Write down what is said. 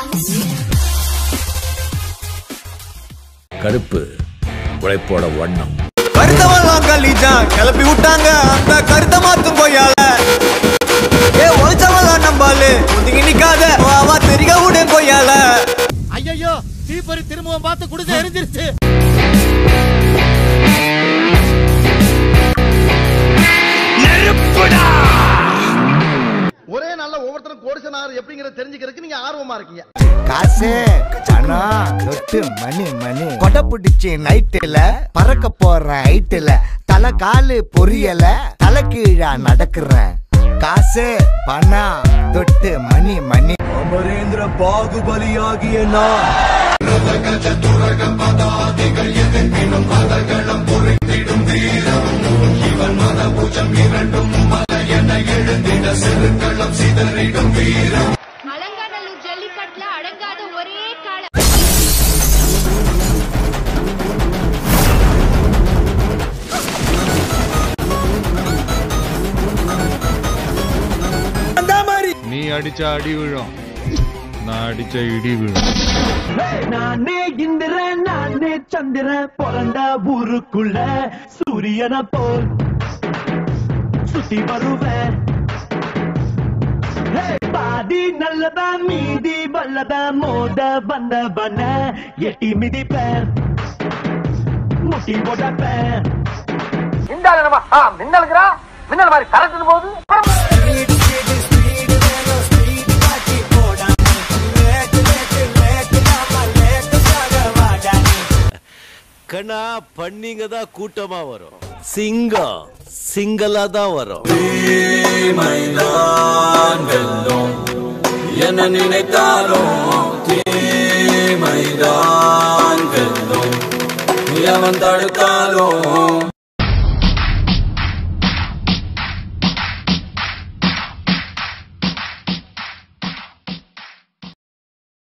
கருப்பு உழைப்போட வண்ணம் கருத்தவெல்லாம் கலிஜான் கிளப்பி விட்டாங்க அந்த கருத்த மாத்தும் கொய்யால ஏ ஒழிச்சவெல்லாம் நம்பாலு ஒதுங்கி நிக்காத வா வா தெரிக விடு கொய்யால ஐயோ தீப்பறி திரும்பவும் பார்த்து குடிச்சு எரிஞ்சிருச்சு ஒரே நாள்ல ஒவ்வொருத்தரும் கோடிசனார் எப்படிங்கறத தெரிஞ்சுக்கிறதுக்கு நீங்க ஆர்வமா இருக்கீங்க காசு சனம் தொட்டு மணி மணி கொடை பிடிச்சி நைட்டுல பறக்க போற ஹைட்டுல தலை காலு பொரியல தலை கீழா நடக்கிறேன் காசு பணம் தொட்டு மணி மணி அமரேந்திர பாகுபலியாகிய நான் அலங்காநல்லூர் ஜல்லிக்கட்டுல அடங்காத ஒரே கால நீ அடிச்ச அடி விழும் நான் அடிச்ச இடி விழும் நானே இந்திரன் நானே சந்திரன் பிறந்த ஊருக்குள்ள சூரியனை போல் சுத்தி வருவேன் ஹே, பாதி நல்லதா மீதி வல்லதா மோத வந்தவன எட்டி மிதிப்பேன் முட்டி போடப்பேன் மின்னல் மாதிரி கரண்ட் போகுது கண்ணா பண்ணிங்க தான் கூட்டமா வரும் சிங்கம் சிங்கலா தான் வரும் என்ன நினைத்தாலும் தீமைதான் வெல்லும் எவன் தடுத்தாலும்